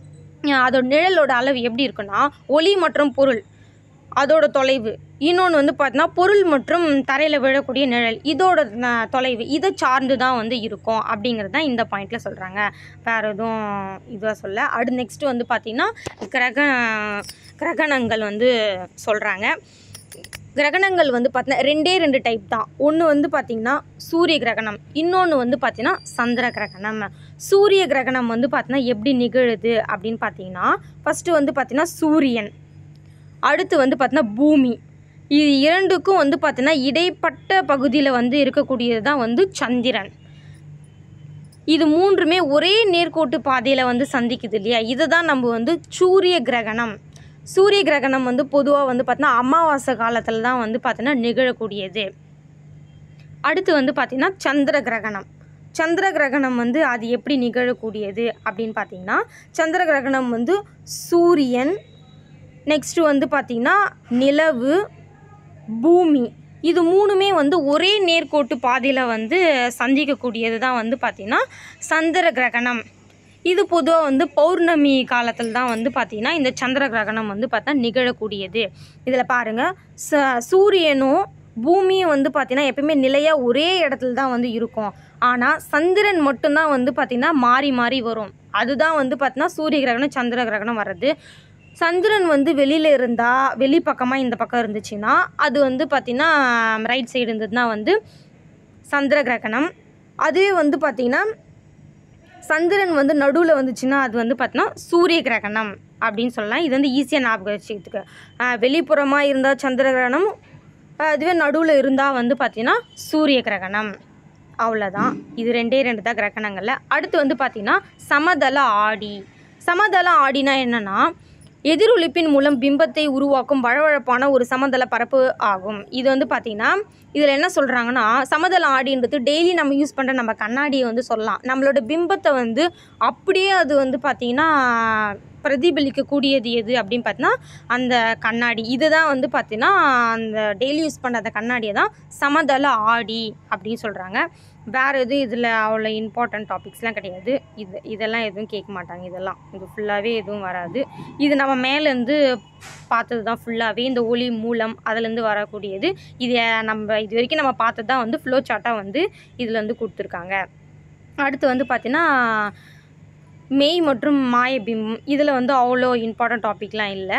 அஹ் அதோட நிழலோட அளவு எப்படி இருக்குன்னா ஒளி மற்றும் பொருள் அதோட தொலைவு இன்னொன்று வந்து பார்த்தீங்கன்னா பொருள் மற்றும் தரையில் விழக்கூடிய நிழல் இதோட அஹ், தொலைவு இதை சார்ந்து தான் வந்து இருக்கும் அப்படிங்கிறது தான் இந்த பாயிண்டில் சொல்கிறாங்க வேறு எதுவும் இதுவாக சொல்ல அடுத்து நெக்ஸ்ட்டு வந்து பார்த்திங்கன்னா கிரக கிரகணங்கள் வந்து சொல்கிறாங்க கிரகணங்கள் வந்து பார்த்தீங்கன்னா ரெண்டே ரெண்டு டைப் தான் ஒன்று வந்து பார்த்திங்கன்னா சூரிய கிரகணம் இன்னொன்று வந்து பார்த்திங்கன்னா சந்திர கிரகணம் சூரிய கிரகணம் வந்து பார்த்தீங்கன்னா எப்படி நிகழுது அப்படின்னு பார்த்தீங்கன்னா ஃபஸ்ட்டு வந்து பார்த்திங்கன்னா சூரியன் அடுத்து வந்து பார்த்தீங்கன்னா பூமி இது இரண்டுக்கும் வந்து பார்த்தீங்கன்னா இடைப்பட்ட பகுதியில் வந்து இருக்கக்கூடியது தான் வந்து சந்திரன் இது மூன்றுமே ஒரே நேர்கோட்டு பாதையில் வந்து சந்திக்குது இல்லையா இதை தான் நம்ம வந்து சூரிய கிரகணம் சூரிய கிரகணம் வந்து பொதுவாக வந்து பார்த்தீங்கன்னா அமாவாசை காலத்தில் தான் வந்து பார்த்தீங்கன்னா நிகழக்கூடியது அடுத்து வந்து பார்த்திங்கன்னா சந்திர கிரகணம் சந்திர கிரகணம் வந்து அது எப்படி நிகழக்கூடியது அப்படின்னு பார்த்தீங்கன்னா சந்திர கிரகணம் வந்து சூரியன் நெக்ஸ்ட்டு வந்து பார்த்திங்கன்னா நிலவு பூமி இது மூணுமே வந்து ஒரே நேர்கோட்டு பாதையில் வந்து சந்திக்கக்கூடியது தான் வந்து பார்த்திங்கன்னா சந்திர கிரகணம் இது பொதுவாக வந்து பௌர்ணமி காலத்தில் தான் வந்து பார்த்திங்கன்னா இந்த சந்திர கிரகணம் வந்து பார்த்தா நிகழக்கூடியது இதில் பாருங்கள் ச சூரியனும் பூமியும் வந்து பார்த்திங்கன்னா எப்பயுமே நிலையாக ஒரே இடத்துல தான் வந்து இருக்கும் ஆனால் சந்திரன் மட்டும்தான் வந்து பார்த்திங்கன்னா மாறி மாறி வரும் அதுதான் வந்து பார்த்திங்கன்னா சூரிய கிரகணம் சந்திர கிரகணம் வர்றது சந்திரன் வந்து வெளியில் இருந்தால் வெளி பக்கமாக இந்த பக்கம் இருந்துச்சுன்னா அது வந்து பார்த்திங்கன்னா ரைட் சைடு இருந்ததுன்னா வந்து சந்திர கிரகணம் அதுவே வந்து பார்த்திங்கன்னா சந்திரன் வந்து நடுவில் வந்துச்சுன்னா அது வந்து பார்த்தீங்கன்னா சூரிய கிரகணம் அப்படின்னு சொல்லலாம் இது வந்து ஈஸியாக ஞாபகம் வச்சுக்கிறதுக்கு ஆஹ் வெளிப்புறமாக இருந்தால் சந்திர கிரகணம் ஆஹ் அதுவே நடுவில் இருந்தால் வந்து பார்த்தீங்கன்னா சூரிய கிரகணம் அவ்வளோதான் இது ரெண்டே ரெண்டு தான் கிரகணங்களில் அடுத்து வந்து பார்த்திங்கன்னா சமதள ஆடி சமதள ஆடினா என்னென்னா எதிரொலிப்பின் மூலம் பிம்பத்தை உருவாக்கும் வழவழப்பான ஒரு சமதள பரப்பு ஆகும் இது வந்து பார்த்திங்கன்னா இதில் என்ன சொல்கிறாங்கன்னா சமதள ஆடின்றது டெய்லி நம்ம யூஸ் பண்ணுற நம்ம கண்ணாடியை வந்து சொல்லலாம் நம்மளோட பிம்பத்தை வந்து அப்படியே அது வந்து பார்த்திங்கன்னா பிரதிபலிக்கக்கூடியது எது அப்படின்னு பார்த்தீங்கன்னா அந்த கண்ணாடி இதுதான் வந்து பார்த்தீங்கன்னா அந்த டெய்லி யூஸ் பண்ண அந்த கண்ணாடியை தான் சமதள ஆடி அப்படின்னு சொல்கிறாங்க வேறு எதுவும் இதில் அவ்வளோ இம்பார்ட்டன்ட் டாபிக்ஸ்லாம் கிடையாது இது இதெல்லாம் எதுவும் கேட்க மாட்டாங்க இதெல்லாம் இது ஃபுல்லாகவே எதுவும் வராது இது நம்ம மேலேருந்து பார்த்தது தான் ஃபுல்லாகவே இந்த ஒளி மூலம் அதுலேருந்து வரக்கூடியது இது நம்ம இது வரைக்கும் நம்ம பார்த்தது தான் வந்து ஃப்ளோ சார்ட்டாக வந்து இதில் வந்து கொடுத்துருக்காங்க அடுத்து வந்து பார்த்தீங்கன்னா மெய் மற்றும் மாயபிம்பம் இதில் வந்து அவ்வளோ இம்பார்ட்டன்ட் டாபிக்லாம் இல்லை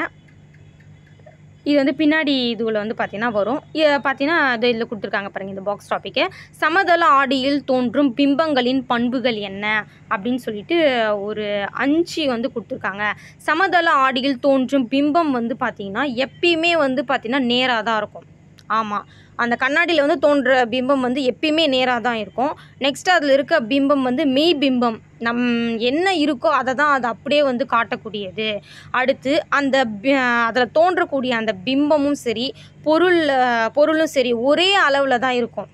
இது வந்து பின்னாடி இதுவில் வந்து பார்த்தீங்கன்னா வரும் இதை பார்த்தீங்கன்னா இது இதில் கொடுத்துருக்காங்க பாருங்கள் இந்த பாக்ஸ் டாப்பிக்கு சமதள ஆடியில் தோன்றும் பிம்பங்களின் பண்புகள் என்ன அப்படின்னு சொல்லிட்டு ஒரு அஞ்சு வந்து கொடுத்துருக்காங்க சமதள ஆடியில் தோன்றும் பிம்பம் வந்து பார்த்திங்கன்னா எப்பயுமே வந்து பார்த்திங்கன்னா நேராக தான் இருக்கும் ஆமாம் அந்த கண்ணாடியில் வந்து தோன்ற பிம்பம் வந்து எப்பயுமே நேராக தான் இருக்கும் நெக்ஸ்ட் அதில் இருக்க பிம்பம் வந்து மெய் பிம்பம் நம் என்ன இருக்கோ அதை தான் அது அப்படியே வந்து காட்டக்கூடியது அடுத்து அந்த அதில் தோன்றக்கூடிய அந்த பிம்பமும் சரி பொருள் அஹ், பொருளும் சரி ஒரே அளவில் தான் இருக்கும்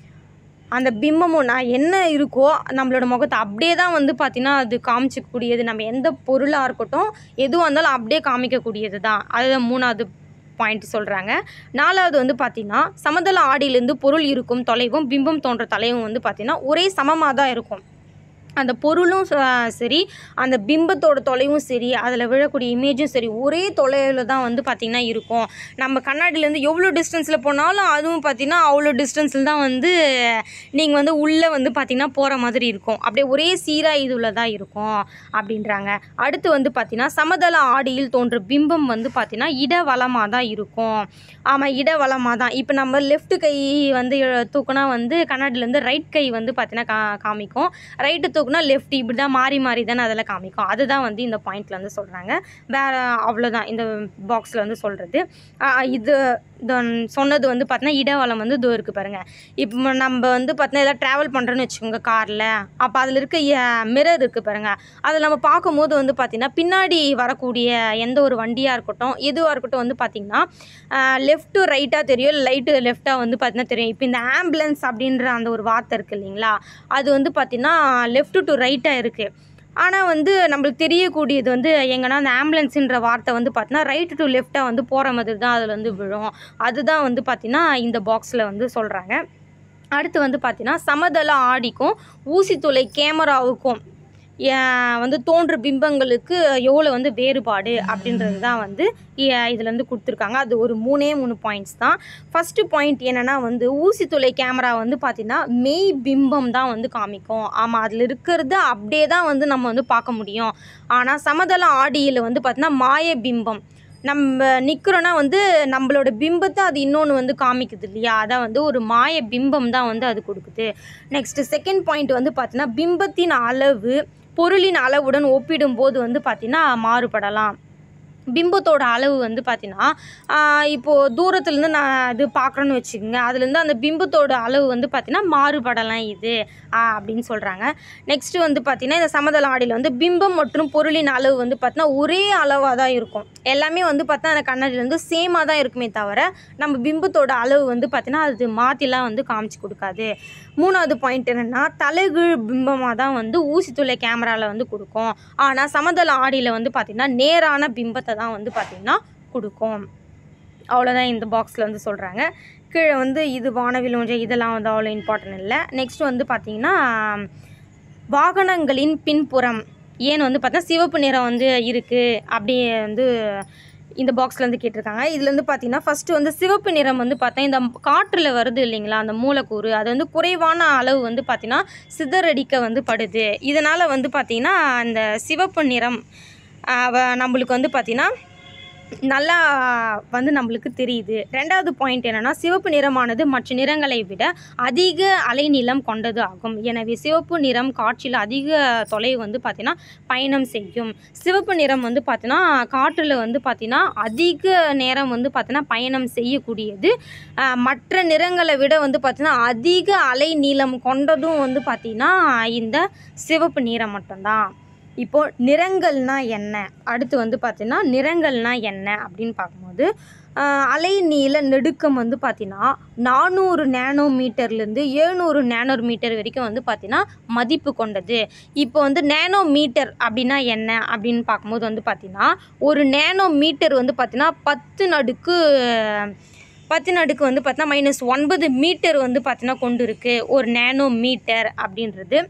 அந்த பிம்பமும் நான் என்ன இருக்கோ நம்மளோட முகத்தை அப்படியே தான் வந்து பார்த்திங்கன்னா அது காமிச்சிக்கக்கூடியது நம்ம எந்த பொருளாக இருக்கட்டும் எதுவாக இருந்தாலும் அப்படியே காமிக்கக்கூடியது தான் அது மூணாவது பாயிண்ட் சொல்கிறாங்க நாலாவது வந்து பார்த்திங்கன்னா சமதள ஆடியிலேருந்து பொருள் இருக்கும் தொலைவும் பிம்பம் தோன்ற தொலைவும் வந்து பார்த்திங்கன்னா ஒரே சமமாக தான் இருக்கும் அந்த பொருளும் ச- சரி அந்த பிம்பத்தோட தொலைவும் சரி அதில் விழக்கூடிய இமேஜும் சரி ஒரே தொலைவில் தான் வந்து பார்த்திங்கன்னா இருக்கும் நம்ம கண்ணாடியிலேருந்து எவ்வளோ டிஸ்டன்ஸில் போனாலும் அதுவும் பார்த்திங்கன்னா அவ்வளோ டிஸ்டன்ஸில் தான் வந்து நீங்கள் வந்து உள்ளே வந்து பார்த்திங்கன்னா போகிற மாதிரி இருக்கும் அப்படியே ஒரே சீராக இதுல தான் இருக்கும் அப்படின்றாங்க அடுத்து வந்து பார்த்திங்கன்னா சமதள ஆடியில் தோன்ற பிம்பம் வந்து பார்த்திங்கன்னா இடவலமாக தான் இருக்கும் ஆமாம் இடவலமாக தான் இப்போ நம்ம லெஃப்ட் கை வந்து தூக்குனா வந்து கண்ணாடியிலேருந்து ரைட் கை வந்து பார்த்திங்கன்னா கா காமிக்கும் ரைட்டு தூக்குனா லெஃப்ட் இப்படி தான் மாறி மாறி தானே அதில் காமிக்கும் அதுதான் வந்து இந்த பாயிண்டில் வந்து சொல்கிறாங்க வேறு அவ்வளோதான் இந்த பாக்ஸில் வந்து சொல்கிறது இது இந்த சொன்னது வந்து பார்த்தீங்கன்னா இடவலம் வந்து இதோ இருக்குது பாருங்கள் இப்போ நம்ம வந்து பார்த்தீங்கன்னா எதாவது ட்ராவல் பண்ணுறோன்னு வச்சுக்கோங்க காரில் அப்போ அதில் இருக்க மிரர் இருக்குது பாருங்கள் அதில் நம்ம பார்க்கும்போது வந்து பார்த்திங்கன்னா பின்னாடி வரக்கூடிய எந்த ஒரு வண்டியாக இருக்கட்டும் எதுவாக இருக்கட்டும் வந்து பார்த்திங்கன்னா லெஃப்ட்டு ரைட்டாக தெரியும் லைட்டு லெஃப்ட்டாக வந்து பார்த்திங்கன்னா தெரியும் இப்போ இந்த ஆம்புலன்ஸ் அப்படின்ற அந்த ஒரு வார்த்தை இருக்குது இல்லைங்களா அது வந்து பார்த்திங்கன்னா லெஃப்ட்டு டு ரைட்டாக இருக்குது ஆனால் வந்து நம்மளுக்கு தெரியக்கூடியது வந்து எங்கன்னா அந்த ஆம்புலன்ஸுன்ற வார்த்தை வந்து பார்த்தீங்கன்னா ரைட்டு டு லெஃப்ட்டாக வந்து போகிற மாதிரி தான் அதில் வந்து விழும் அதுதான் வந்து பார்த்திங்கன்னா இந்த பாக்ஸில் வந்து சொல்கிறாங்க அடுத்து வந்து பார்த்திங்கன்னா சமதள ஆடிக்கும் ஊசித்துளை கேமராவுக்கும் ஏன் வந்து தோன்ற பிம்பங்களுக்கு எவ்வளோ வந்து வேறுபாடு அப்படின்றது தான் வந்து இதில் வந்து கொடுத்துருக்காங்க அது ஒரு மூணே மூணு பாயிண்ட்ஸ் தான் ஃபஸ்ட்டு பாயிண்ட் என்னென்னா வந்து ஊசித்துளை கேமரா வந்து பார்த்திங்கன்னா மெய் பிம்பம் தான் வந்து காமிக்கும் ஆமாம் அதில் இருக்கிறது அப்படியே தான் வந்து நம்ம வந்து பார்க்க முடியும் ஆனால் சமதள ஆடியில் வந்து பார்த்திங்கன்னா மாய பிம்பம் நம்ம நிற்கிறோன்னா வந்து நம்மளோட பிம்பத்தை அது இன்னொன்று வந்து காமிக்குது இல்லையா அதான் வந்து ஒரு மாய பிம்பம் தான் வந்து அது கொடுக்குது நெக்ஸ்ட்டு செகண்ட் பாயிண்ட் வந்து பார்த்தீங்கன்னா பிம்பத்தின் அளவு பொருளின் அளவுடன் ஒப்பிடும்போது வந்து பார்த்திங்கன்னா மாறுபடலாம் பிம்பத்தோட அளவு வந்து பார்த்தீங்கன்னா இப்போது தூரத்துலேருந்து நான் இது பார்க்குறேன்னு வச்சுக்கோங்க அதுலேருந்து அந்த பிம்பத்தோட அளவு வந்து பார்த்தீங்கன்னா மாறுபடலாம் இது ஆ, அப்படின்னு சொல்கிறாங்க நெக்ஸ்ட்டு வந்து பார்த்தீங்கன்னா இந்த சமதள ஆடியில் வந்து பிம்பம் மற்றும் பொருளின் அளவு வந்து பார்த்தீங்கன்னா ஒரே அளவாக தான் இருக்கும் எல்லாமே வந்து பார்த்தா அந்த கண்ணாடியில் வந்து சேமாக தான் இருக்குமே தவிர நம்ம பிம்பத்தோட அளவு வந்து பார்த்தீங்கன்னா அது மாற்றிலாம் வந்து காமிச்சு கொடுக்காது மூணாவது பாயிண்ட் என்னென்னா தலைகீழ் பிம்பமாக தான் வந்து ஊசித்துளை கேமராவில் வந்து கொடுக்கும் ஆனால் சமதள ஆடியில் வந்து பார்த்திங்கன்னா நேரான பிம்பத்தை தான் வந்து பார்த்திங்கன்னா கொடுக்கும் அவ்வளோதான் இந்த பாக்ஸில் வந்து சொல்கிறாங்க கீழே வந்து இது வானவில் ஒன்றை இதெல்லாம் வந்து அவ்வளோ இம்பார்ட்டன்ட் இல்லை நெக்ஸ்ட் வந்து பார்த்திங்கன்னா வாகனங்களின் பின்புறம் ஏன் வந்து பார்த்தா சிவப்பு நிறம் வந்து இருக்குது அப்படியே வந்து இந்த பாக்ஸில் வந்து கேட்டிருக்காங்க இதில் வந்து பார்த்தீங்கன்னா ஃபஸ்ட்டு வந்து சிவப்பு நிறம் வந்து பார்த்தா இந்த காற்றில் வருது இல்லைங்களா அந்த மூலக்கூறு அது வந்து குறைவான அளவு வந்து பார்த்தீங்கன்னா சிதறடிக்க வந்து படுது இதனால் வந்து பார்த்தீங்கன்னா அந்த சிவப்பு நிறம் ஆஹ் வ- நம்மளுக்கு வந்து பார்த்தீங்கன்னா நல்லா வந்து நம்மளுக்கு தெரியுது ரெண்டாவது பாயிண்ட் என்னென்னா சிவப்பு நிறமானது மற்ற நிறங்களை விட அதிக அலைநீளம் கொண்டது ஆகும் எனவே சிவப்பு நிறம் காற்றில் அதிக தொலைவு வந்து பார்த்திங்கன்னா பயணம் செய்யும் சிவப்பு நிறம் வந்து பார்த்திங்கன்னா காற்றில் வந்து பார்த்திங்கன்னா அதிக நேரம் வந்து பார்த்திங்கன்னா பயணம் செய்யக்கூடியது ஆஹ் மற்ற நிறங்களை விட வந்து பார்த்திங்கன்னா அதிக அலைநீளம் கொண்டதும் வந்து பார்த்திங்கன்னா இந்த சிவப்பு நிறம் மட்டும்தான் இப்போ நிறங்கள்னா என்ன அடுத்து வந்து பார்த்தீங்கன்னா நிறங்கள்னா என்ன அப்படின்னு பார்க்கும்போது ஆஹ் அலைநீள நெடுக்கம் வந்து பார்த்தீங்கன்னா நானூறு நேனோ மீட்டர்லேருந்து ஏழ்நூறு நேனோ மீட்டர் வரைக்கும் வந்து பார்த்தீங்கன்னா மதிப்பு கொண்டது இப்போ வந்து நேனோ மீட்டர் அப்படின்னா என்ன அப்படின்னு பார்க்கும்போது வந்து பார்த்தீங்கன்னா ஒரு நேனோ மீட்டர் வந்து பார்த்தீங்கன்னா பத்து நடுக்கு பத்து நடுக்கு வந்து பார்த்தீங்கன்னா மைனஸ் ஒன்பது மீட்டர் வந்து பார்த்தீங்கன்னா கொண்டு இருக்கு ஒரு நேனோ மீட்டர் அப்படின்றது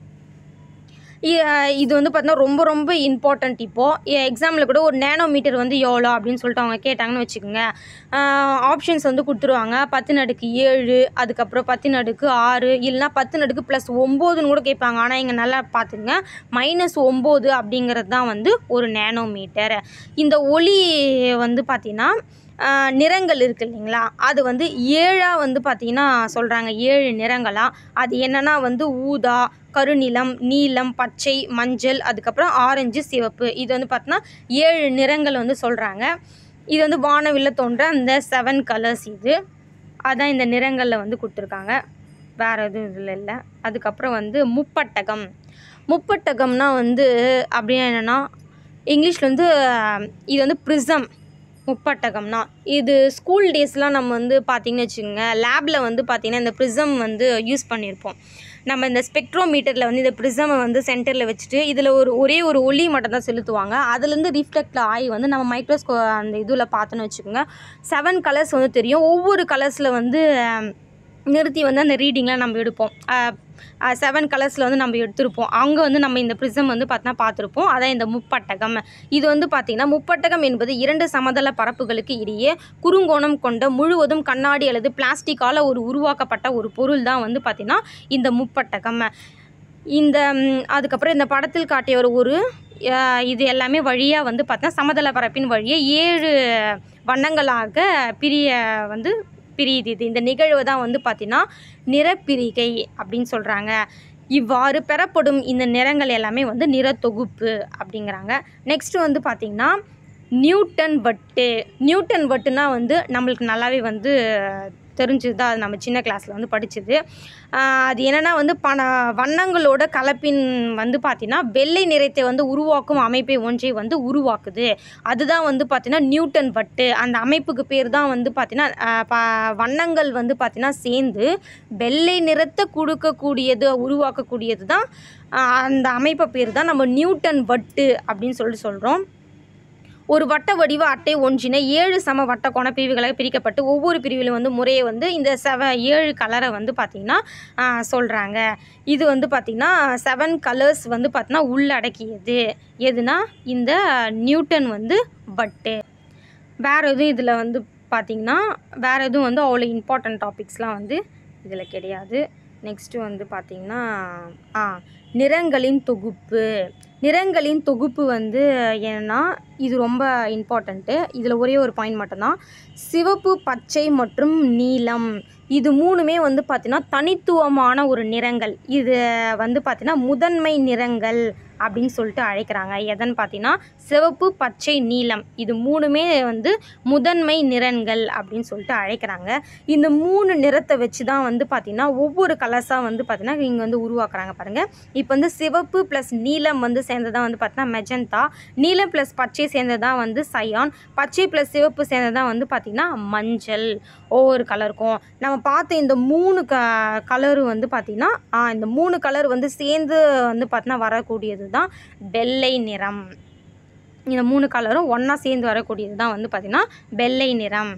இ- இது வந்து பார்த்தீங்கன்னா ரொம்ப ரொம்ப இம்பார்ட்டண்ட் இப்போது எக்ஸாமில் கூட ஒரு நேனோ மீட்டர் வந்து எவ்வளோ அப்படின்னு சொல்லிட்டு அவங்க கேட்டாங்கன்னு வச்சுக்கோங்க ஆப்ஷன்ஸ் வந்து கொடுத்துருவாங்க பத்து நடுக்கு ஏழு அதுக்கப்புறம் பத்து நடுக்கு ஆறு இல்லைனா பத்து நடுக்கு ப்ளஸ் ஒம்போதுன்னு கூட கேட்பாங்க ஆனால் இங்கே நல்லா பார்த்துங்க மைனஸ் ஒம்பது அப்படிங்கிறது தான் வந்து ஒரு நேனோ மீட்டர் இந்த ஒளி வந்து பார்த்திங்கன்னா ஆஹ் நிறங்கள் இருக்கு இல்லைங்களா அது வந்து ஏழாக வந்து பார்த்திங்கன்னா சொல்கிறாங்க ஏழு நிறங்களாக அது என்னென்னா வந்து ஊதா கருநிலம் நீலம் பச்சை மஞ்சள் அதுக்கப்புறம் ஆரஞ்சு சிவப்பு இது வந்து பார்த்தோன்னா ஏழு நிறங்கள் வந்து சொல்கிறாங்க இது வந்து வானவில்ல தோன்ற அந்த செவன் கலர்ஸ் இது அதான் இந்த நிறங்களில் வந்து கொடுத்துருக்காங்க வேறு எதுவும் இதில் இல்லை அதுக்கப்புறம் வந்து முப்பட்டகம் முப்பட்டகம்னா வந்து அப்படியே என்னென்னா இங்கிலீஷில் வந்து அஹ், இது வந்து ப்ரிசம் முப்பட்டகம்னா இது ஸ்கூல் டேஸ்லாம் நம்ம வந்து பார்த்திங்கன்னு வச்சுக்கோங்க லேபில் வந்து பார்த்திங்கன்னா இந்த ப்ரிசம் வந்து யூஸ் பண்ணியிருப்போம் நம்ம இந்த ஸ்பெக்ட்ரோமீட்டரில் வந்து இந்த ப்ரிசமை வந்து சென்டரில் வச்சுட்டு இதில் ஒரு ஒரே ஒரு ஒளி மட்டும் தான் செலுத்துவாங்க அதுலேருந்து ரிஃப்ளெக்ட் ஆகி வந்து நம்ம மைக்ரோஸ்கோ அந்த இதில் பார்த்தோன்னு வச்சுக்கோங்க செவன் கலர்ஸ் வந்து தெரியும் ஒவ்வொரு கலர்ஸில் வந்து அஹ், நிறுத்தி வந்து அந்த ரீடிங்லாம் நம்ம எடுப்போம் செவன் கலர்ஸில் வந்து நம்ம எடுத்திருப்போம் அங்கே வந்து நம்ம இந்த ப்ரிசம் வந்து பார்த்தா பார்த்துருப்போம் அதான் இந்த முப்பட்டகம் இது வந்து பார்த்திங்கன்னா முப்பட்டகம் என்பது இரண்டு சமதள பரப்புகளுக்கு இடையே குறுங்கோணம் கொண்ட முழுவதும் கண்ணாடி அல்லது பிளாஸ்டிக்கால் ஒரு உருவாக்கப்பட்ட ஒரு பொருள் தான் வந்து பார்த்திங்கன்னா இந்த முப்பட்டகம் இந்த ம், அதுக்கப்புறம் இந்த படத்தில் காட்டிய ஒரு ஒரு அஹ், இது எல்லாமே வழியாக வந்து பார்த்தா சமதள பரப்பின் வழியே ஏழு வண்ணங்களாக பிரிய வந்து பிரியுது இது இந்த நிகழ்வு தான் வந்து பார்த்திங்கன்னா நிறப்பிரிகை அப்படின்னு சொல்கிறாங்க இவ்வாறு பெறப்படும் இந்த நிறங்கள் எல்லாமே வந்து நிறத்தொகுப்பு அப்படிங்கிறாங்க நெக்ஸ்ட் வந்து பார்த்திங்கன்னா நியூட்டன் வட்டு நியூட்டன் வட்டுனா வந்து நம்மளுக்கு நல்லாவே வந்து தெரிஞ்சது தான் அது நம்ம சின்ன கிளாஸில் வந்து படிச்சது ஆஹ் அது என்னென்னா வந்து பண வண்ணங்களோட கலப்பின் வந்து பார்த்திங்கன்னா வெள்ளை நிறத்தை வந்து உருவாக்கும் அமைப்பை ஒன்றை வந்து உருவாக்குது அதுதான் வந்து பார்த்திங்கன்னா நியூட்டன் வட்டு அந்த அமைப்புக்கு பேர் தான் வந்து பார்த்திங்கன்னா ஆஹ் ப- வண்ணங்கள் வந்து பார்த்திங்கன்னா சேர்ந்து வெள்ளை நிறத்தை கொடுக்கக்கூடியது உருவாக்கக்கூடியது தான் ஆஹ் அந்த அமைப்பை பேர் தான் நம்ம நியூட்டன் வட்டு அப்படின்னு சொல்லிட்டு சொல்கிறோம் ஒரு வட்ட வடிவ அட்டை ஒன்றினை ஏழு சம வட்ட கோண பிரிவுகளாக பிரிக்கப்பட்டு ஒவ்வொரு பிரிவிலும் வந்து முறையை வந்து இந்த செவ ஏழு கலரை வந்து பார்த்திங்கன்னா சொல்கிறாங்க இது வந்து பார்த்திங்கன்னா செவன் கலர்ஸ் வந்து பார்த்திங்கன்னா உள்ளடக்கியது எதுனா இந்த நியூட்டன் வந்து வட்டு வேறு எதுவும் இதில் வந்து பார்த்திங்கன்னா வேறு எதுவும் வந்து அவ்வளோ இம்பார்ட்டன்ட் டாபிக்ஸ்லாம் வந்து இதில் கிடையாது நெக்ஸ்ட்டு வந்து பார்த்திங்கன்னா ஆ நிறங்களின் தொகுப்பு நிறங்களின் தொகுப்பு வந்து என்னன்னா இது ரொம்ப இம்பார்ட்டண்ட்டு இதில் ஒரே ஒரு பாயிண்ட் மட்டும்தான் சிவப்பு பச்சை மற்றும் நீலம் இது மூணுமே வந்து பார்த்திங்கன்னா தனித்துவமான ஒரு நிறங்கள் இது வந்து பார்த்திங்கன்னா முதன்மை நிறங்கள் அப்படின்னு சொல்லிட்டு அழைக்கிறாங்க எதன்னு பார்த்தீங்கன்னா சிவப்பு பச்சை நீலம் இது மூணுமே வந்து முதன்மை நிறங்கள் அப்படின்னு சொல்லிட்டு அழைக்கிறாங்க இந்த மூணு நிறத்தை வச்சு தான் வந்து பார்த்திங்கன்னா ஒவ்வொரு கலர்ஸாக வந்து பார்த்திங்கன்னா இங்கே வந்து உருவாக்குறாங்க பாருங்கள் இப்போ வந்து சிவப்பு ப்ளஸ் நீலம் வந்து சேர்ந்ததான் வந்து பார்த்தீங்கன்னா மெஜந்தா நீலம் ப்ளஸ் பச்சை சேர்ந்ததான் வந்து சயான் பச்சை ப்ளஸ் சிவப்பு சேர்ந்ததான் வந்து பார்த்திங்கன்னா மஞ்சள் ஒவ்வொரு கலருக்கும் நம்ம பார்த்த இந்த மூணு க கலரு வந்து பார்த்திங்கன்னா ஆ, இந்த மூணு கலர் வந்து சேர்ந்து வந்து பார்த்தீங்கன்னா வரக்கூடியது தான் வெள்ளை நிறம் இந்த மூணு கலரும் ஒன்றா சேர்ந்து வரக்கூடியது தான் வந்து பார்த்திங்கன்னா வெள்ளை நிறம்